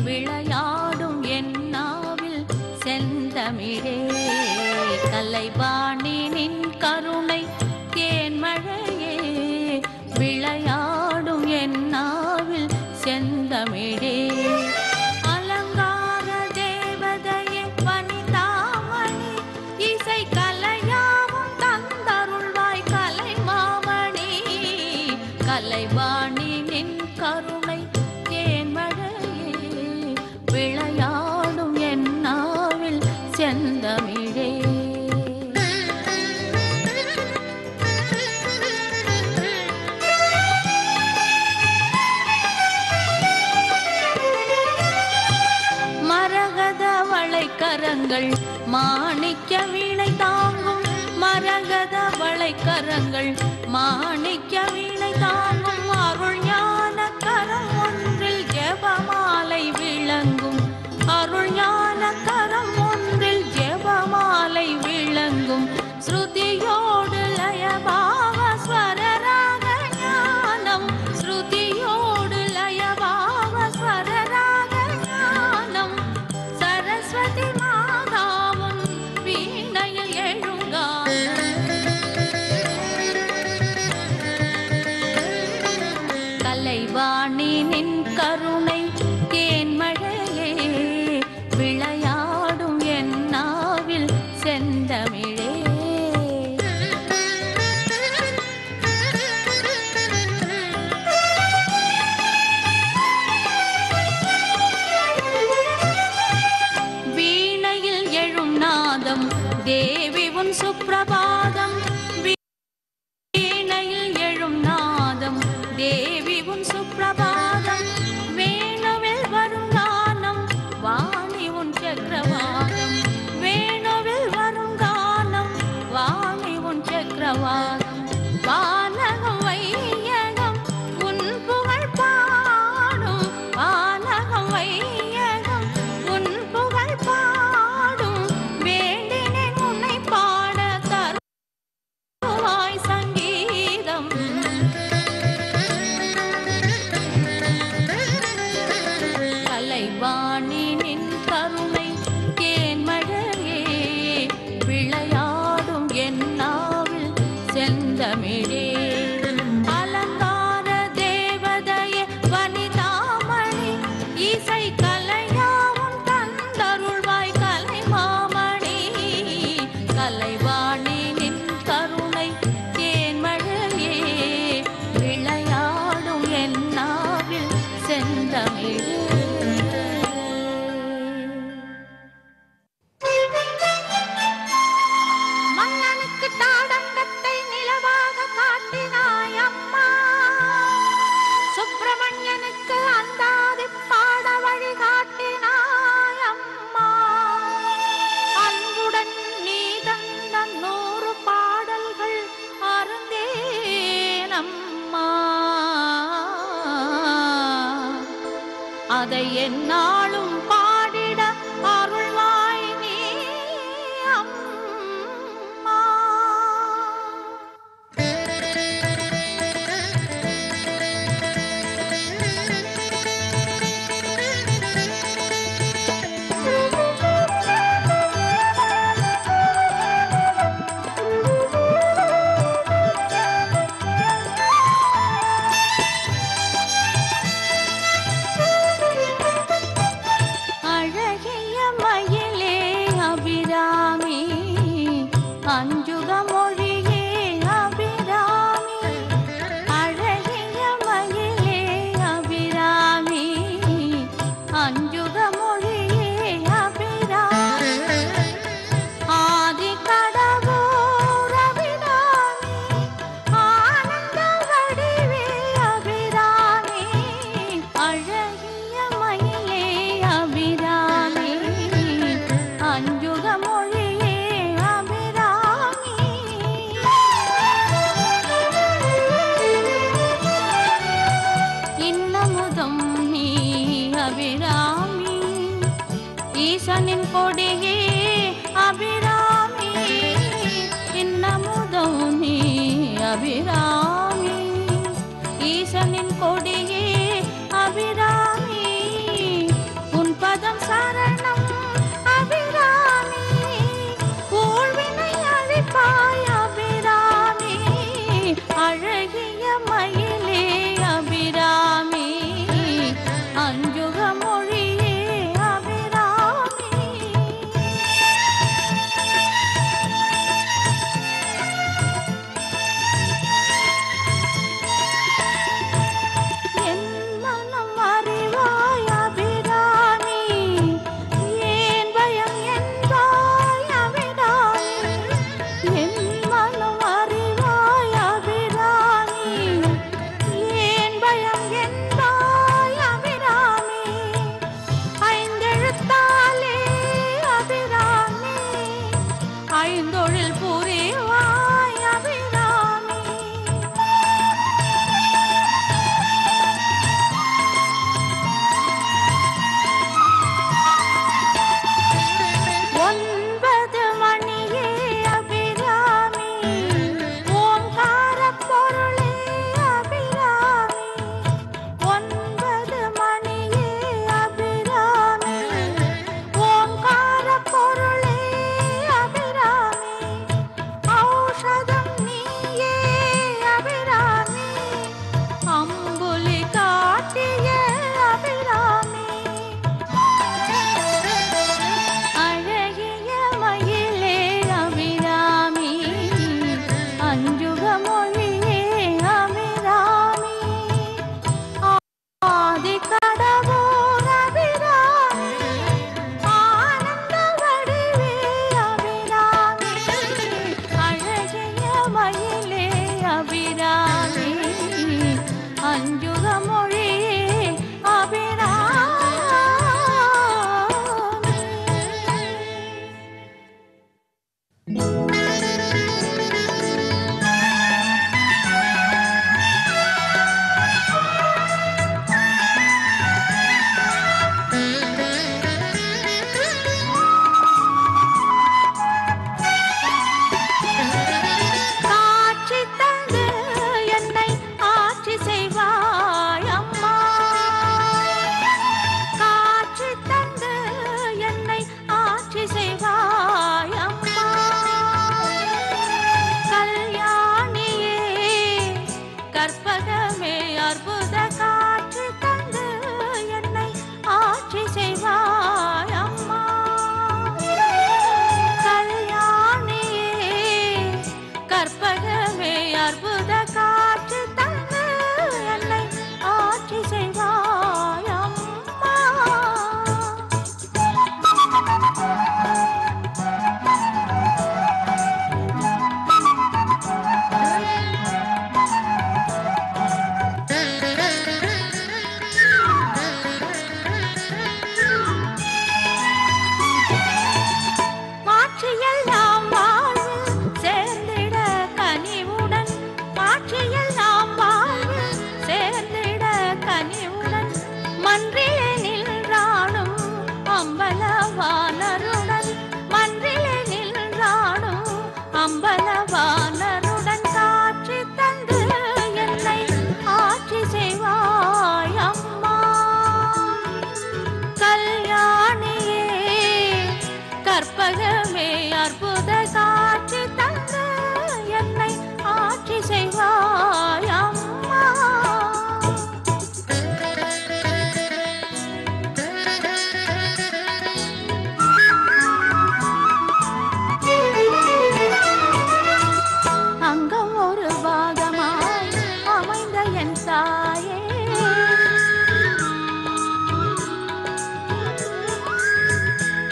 விளையாடும் என்னாவில் செந்தமிழே கலைவாணி நின் கருணை தேன்மழையே விளையாடும் என்னாவில் செந்தமிழே அலங்கார தேவதையே வனிதாமணி இசை கலையாவும் தந்தருள்வாய் கலைமாமணி கலைவாணி நின் கருணை தேன்மழையே விளையாடும் என் நாவில் செந்தமிழே மரகத வளைக்கரங்கள் மாணிக்க வீணை தாங்கும் மரகத வளைக்கரங்கள் மாணிக்க வீணை தாங்கும் அருள் ஞான கரம் ஒன்றில் ஜெபமாலை விளங்கும் அருள் ஞான கரம் ஒன்றில் ஜெபமாலை விளங்கும் ஸ்ருதியோடு லயபாவ ஸ்வரராக ஞானம் ஸ்ருதியோடு லயபாவ ஸ்வரராக ஞானம் சரஸ்வதி மாதாவும் வீணையில் எழுங்கானம் கலைவாணி நின் கருணை தேன்மழையே விளையாடும் என் நாவில் செந்தமிழே வீணையில் எழும் நாதம் தேவி உன் சுப்பிரபாதம் வீணையில் எழும் நாதம் தேவி உன் சுப்பிரபாதம் வேணுவில் வரும் கானம் வாணி உன் சக்கரவாதம் வேணுவில் வரும் கானம் வாணி உன் சக்கரவாதம் வானகம் வையகம் உன் புகழ் பாடும் வானகம் வையகம் உன் புகழ் பாடும் வேண்டினேன் உன்னை பாட தருவாய் சங்கீதம் கலைவாணி நின் கருணை தேன்மழையே விளையாடும் என் நாவில் செந்தமிழே அலங்கார தேவதையே வனிதாமணி இசை கலையாவும் தந்தருள்வாய் கலைமாமணி கலைவாணி நின் கருணை தேன்மழையே விளையாடும் என் நாவில் செந்தமிழே மன்னனுக்கு தாடங்கத்தை நிலவாக காட்டினாய் அம்மா சுப்பிரமணியனுக்கு அந்தாதி பாட வழி காட்டினாய் அம்மா அன்புடன் நீ தந்த நூறு பாடல்கள் அருந்தேன் அம்மா அதை என்னாலும் பாடிட அருள்வாய் நீ அம்மா அழகிய மயிலே அபிராமி அஞ்சுக மொழியே அபிராமி அழகிய மயிலே அபிராமி அஞ்சுக மொழியே அபிராமி ஆதி கடவுர் அபிராமி ஆனந்த வடிவே அபிராமி அழகிய மயிலே அபிராமி அஞ்சுக மொழியே அபிராமி இன்னமுதம் நீ அபிராமி ஈசனின் கொடியே அபிராமி இன்னமுதம் நீ அபிராமி ஈசனின் கொடியே அபிராமி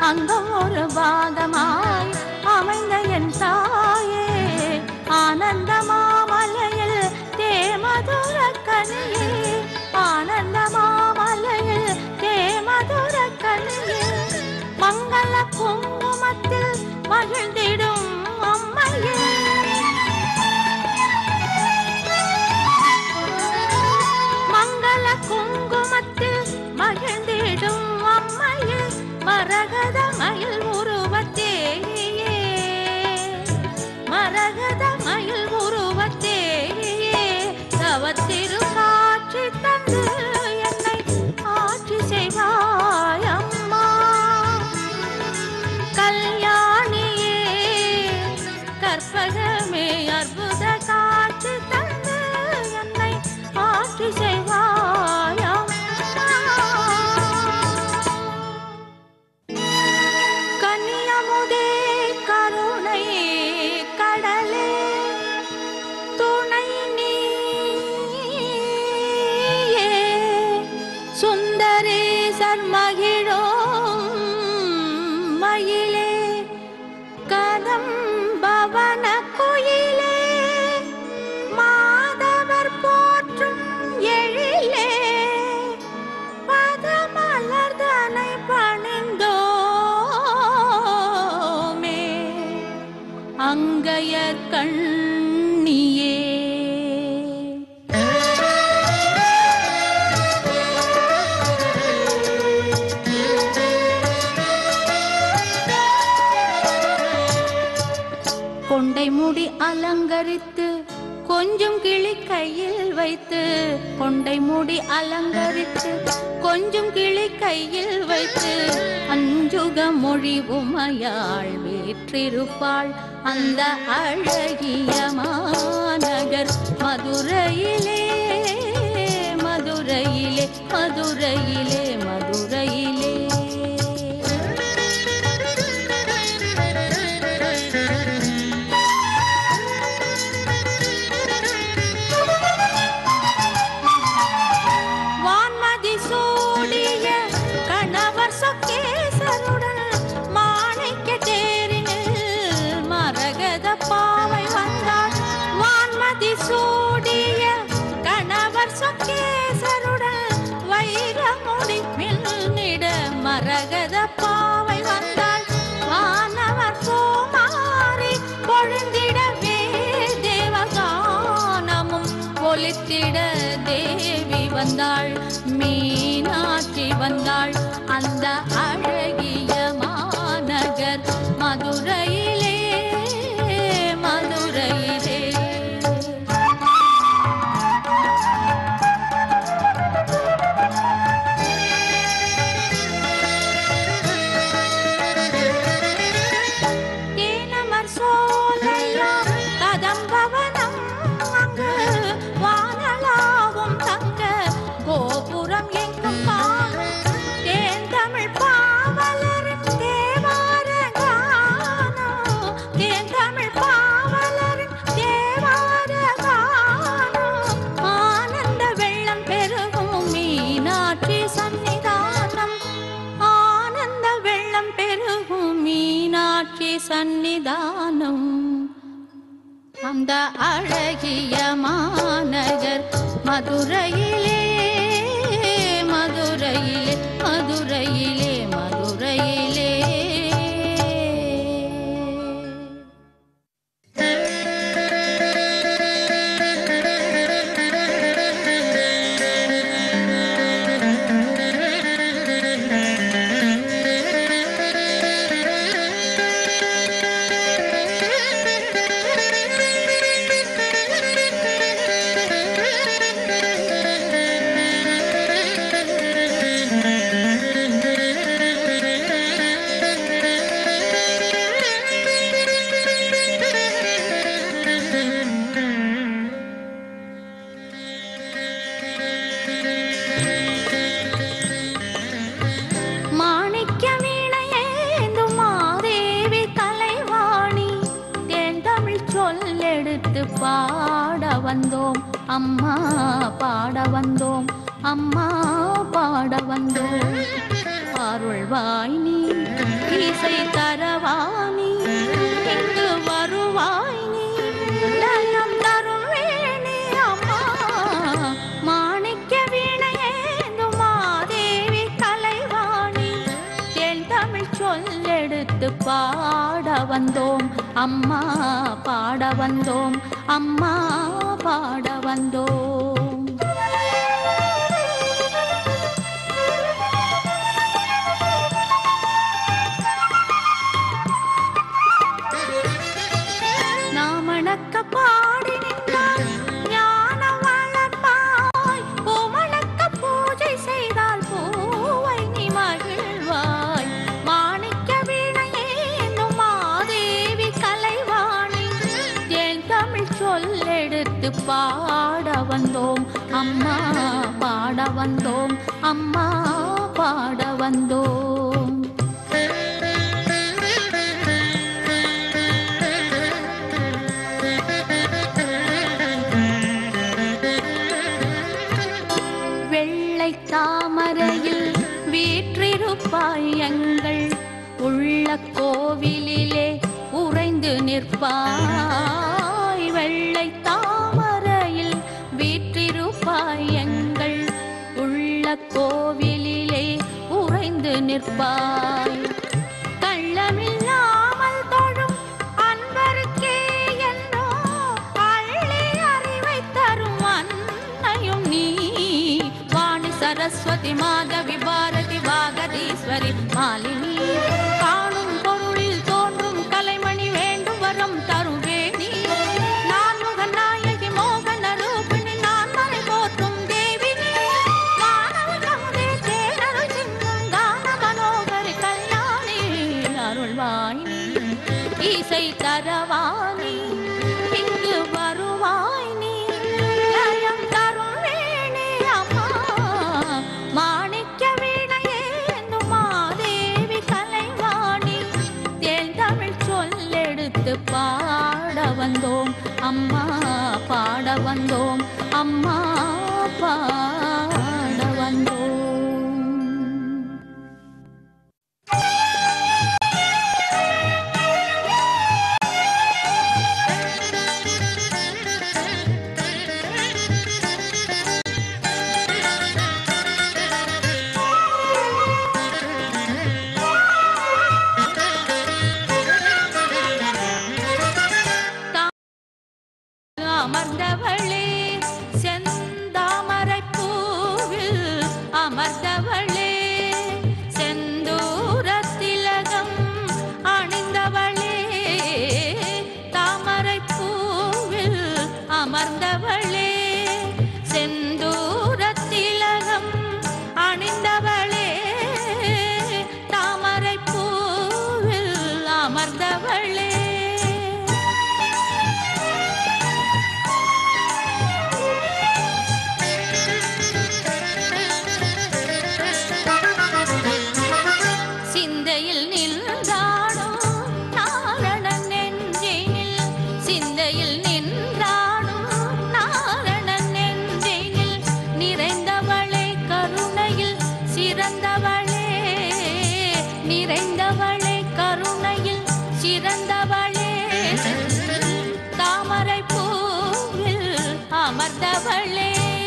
அங்கம் ஒரு பாகமாய் அமைந்த என் தாயே ஆனந்த மாமலையில் தேமதுர கனியே ஆனந்த மாமலையில் தேமதுர கனியே மங்கள குங்குமத்தில் மகிழ்ந்திடும் அம்மையே மங்கள குங்குமத்தில் மகிழ்ந்திடும் அம்மையே மரகத மயில் உருவத்தேயே மரகத மயில் உருவத்தேயே தவத்திரு காட்சி தந்து என்னை ஆட்சி செய்வாய் அம்மா கல்யாணியே கற்பகமே அற்புத காட்சி தந்து என்னை ஆட்சி செய்வாய் அம்மா. கன்னியமுதே கருணையே கடலே துணை நீயே சுந்தரேசர் மகிழோம் மயிலே கதம்பவன குயிலே மாதவர் போற்றும் எழிலே பதமலர்தனை பணிந்தோமே அங்கையர் கண்ணியே கொண்டை முடி அலங்கரித்து கொஞ்சம் கிளி கையில் வைத்து கொண்டை முடி அலங்கரித்து கொஞ்சம் கிளி கையில் வைத்து அஞ்சுக மொழி உமையாள் வீற்றிருப்பாள் அந்த அழகிய மாநகர் மதுரையிலே மதுரையிலே மதுரையிலே மதுரையிலே வான்மதி சூடிய கணவர் சொக்கேசருடன் மாணிக்க தேரினில் மரகத பாவை வந்தாள் வான்மதி சூடிய கணவர் சொக்கேசருடன் வைரமுடி மின்னிட மரகத பாவை வந்தாள் வானவர் பூமாரி பொழுந்திடவே தேவகானமும் ஒலித்திட தேவி வந்தாள் மீனாட்சி வந்தாள் அந்த அழகிய மாநகர் மதுரையிலே மதுரையிலே தேனமர் சோலையாம் கதம்பவனம் அங்கு வானலாவும் தங்க கோபுரம் எங்கும் காணும் தேந்தமிழ் பாவலரின் தேவார கானம் தேந்தமிழ் பாவலரின் தேவார கானம் ஆனந்த வெள்ளம் பெருகும் மீனாட்சி சன்னிதானம் ஆனந்த வெள்ளம் பெருகும் மீனாட்சி சன்னிதானம் அந்த அழகிய மாநகர் மதுரையிலே மதுரையிலே மதுரையிலே மதுரையிலே மாணிக்க வீணையேந்தும் மாதேவி கலைவாணி தேன் தமிழ் சொல்லெடுத்து பாட வந்தோம் அம்மா பாட வந்தோம் அம்மா பாட வந்தோம் அருள்வாய் நீ இசை தரவாணி இங்கு வருவாய் நீ லயம் தரும் வேணி அம்மா மாணிக்க வீணையேந்தும் மாதேவி கலைவாணி தென் தமிழ் சொல்லெடுத்து பாட வந்தோம் அம்மா பாட வந்தோம் அம்மா பாட வந்தோம் நாமணக்க பாடி நின்றால் ஞானம் வளர்ப்பாய் பூமணக்க பூஜை செய்தால் பூவை நீ மகிழ்வாய் மாணிக்க வீணையேந்தும் மாதேவி கலைவாணி தேன் தமிழ் சொல்லெடுத்து பாட வந்தோம் அம்மா பாட வந்தோம் அம்மா பாட வந்தோம் வெள்ளை தாமரையில் வீற்றிருப்பாய் எங்கள் உள்ள கோவிலிலே உறைந்து நிற்பாய் வெள்ளை தாமரையில் வீற்றிருப்பாய் எங்கள் உள்ள கோவிலிலே உறைந்து நிற்பாய் கள்ளமில்லாமல் தொழும் அன்பருக்கே என்றோ அள்ளி அறிவை தரும் அன்னையும் நீ வாணி சரஸ்வதி மாதவி பாரதி வாகதீஸ்வரி மாலினி காணும் பொருளில் தோன்றும் கலைமணி வேண்டும் வரம் தரும் வேணி நான்முக நாயகி மோகன ரூபிணி நான் மலை போற்றும் தேவி நீ. மாணவ கமுதே தேனருள் சிந்தும் கான மனோகரி கல்யாணி அருள்வாய் நீ. இசை தரவாணி இங்கு வருவாய் நீ லயம் தரும் வேணி அம்மா மாணிக்க வீணையேந்தும் மாதேவி கலைவாணி தேன் தமிழ் சொல்லெடுத்து பாட வந்தோம் அம்மா பாட வந்தோம் அம்மா பாட வந்தோம் அமர்ந்தவளே செந்தாமரை பூவில் அமர்ந்தவளே செந்தூர திலகம் அணிந்தவளே தாமரை பூவில் அமர்ந்தவளே செந்தூர திலகம் அணிந்தவளே தாமரை பூவில் அமர்ந்தவளே சிந்தையில் நின்றாடும் நாரணன் நெஞ்சினில் சிந்தையில் நின்றாடும் நாரணன் நெஞ்சினில் நிறைந்தவளே கருணையில் சிறந்தவளே நிறைந்தவளே கருணையில் சிறந்தவளே தாமரை பூவில் அமர்ந்தவளே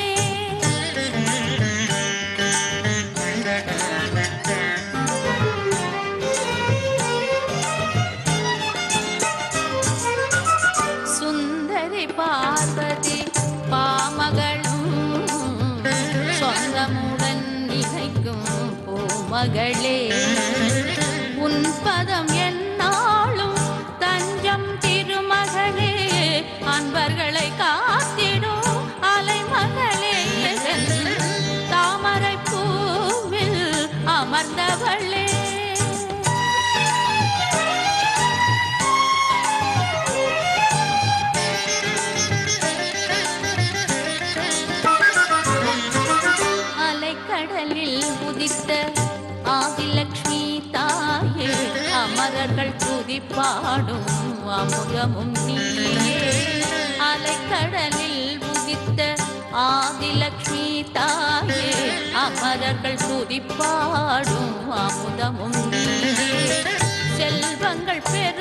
சுந்தரி பார்வதி பாமகளும் சொந்தமுடன் நினைக்கும் பூமகளே உன் பதம் என்னாலும் தஞ்சம் திருமகளே அன்பர்களை காத்திடும் அலைமகளே தாமரை பூவில் அமர்ந்தவளே அலைக்கடலில் உதித்த ஆதிலக்ஷ்மி தாயே அமரர்கள் துதிப்பாடும் அமுதமும் நீயே அலைக்கடலில் உதித்த ஆதிலக்ஷ்மி தாயே அமரர்கள் துதிப்பாடும் அமுதமும் தங்கமும் நீயே செல்வங்கள் பெரு